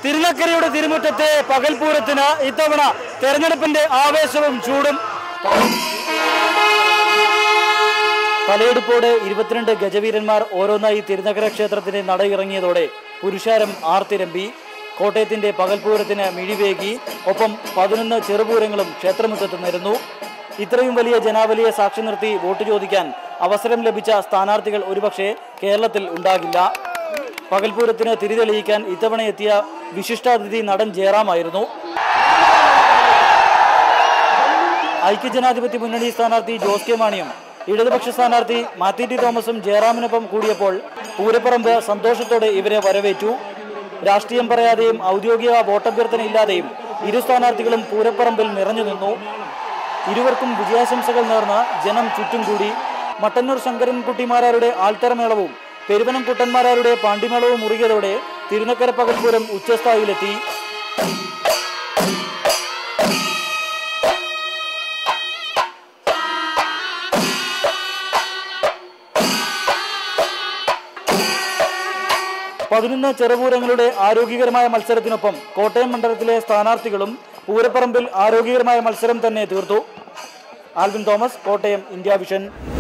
തിരുനക്കരയുടെ തിരുമുറ്റത്തെ പകൽപൂരത്തിന് ഇത്തവണ തെരഞ്ഞെടുപ്പിന്റെ ആവേശവും ചൂടും തലയെടുപ്പോടെ ഇരുപത്തിരണ്ട് ഗജവീരന്മാർ ഓരോന്നായി തിരുനക്കര ക്ഷേത്രത്തിന്റെ നടയിറങ്ങിയതോടെ പുരുഷാരം ആർത്തിരമ്പി കോട്ടയത്തിന്റെ പകൽപൂരത്തിന് മിഴിവേകി ഒപ്പം പതിനൊന്ന് ചെറുപൂരങ്ങളും ക്ഷേത്രമുറ്റത്ത് നിരന്നു ഇത്രയും വലിയ ജനാവലിയെ സാക്ഷി നിർത്തി വോട്ട് ചോദിക്കാൻ അവസരം ലഭിച്ച സ്ഥാനാർത്ഥികൾ ഒരുപക്ഷെ കേരളത്തിൽ ഉണ്ടാകില്ല പകൽപൂരത്തിന് തിരിതെളിയിക്കാൻ ഇത്തവണ എത്തിയ വിശിഷ്ടാതിഥി നടൻ ജയറാമായിരുന്നു ഐക്യജനാധിപത്യ മുന്നണി സ്ഥാനാർത്ഥി ജോസ് കെ മാണിയും ഇടതുപക്ഷ സ്ഥാനാർത്ഥി മാത്യു ടി തോമസും ജയറാമിനൊപ്പം കൂടിയപ്പോൾ പൂരപ്പറമ്പ് സന്തോഷത്തോടെ ഇവരെ വരവേറ്റു രാഷ്ട്രീയം പറയാതെയും ഔദ്യോഗിക വോട്ടഭ്യർത്ഥനയില്ലാതെയും ഇരു സ്ഥാനാർത്ഥികളും പൂരപ്പറമ്പിൽ നിറഞ്ഞു നിന്നു ഇരുവർക്കും വിജയാശംസകൾ നേർന്ന് ജനം ചുറ്റും കൂടി മട്ടന്നൂർ ശങ്കരൻകുട്ടിമാരാരുടെ ആൾത്തരമേളവും പെരുവനം കുട്ടന്മാരാരുടെ പാണ്ടിമേളവും മുറുകിയതോടെ തിരുനക്കര പകൽപൂരം ഉച്ചസ്ഥായിയിലെത്തി പതിനൊന്ന് ചെറുപൂരങ്ങളുടെ ആരോഗ്യകരമായ മത്സരത്തിനൊപ്പം കോട്ടയം മണ്ഡലത്തിലെ സ്ഥാനാർത്ഥികളും പൂരപ്പറമ്പിൽ ആരോഗ്യകരമായ മത്സരം തന്നെ തീർത്തു ആൽവിൻ തോമസ് കോട്ടയം ഇന്ത്യ വിഷൻ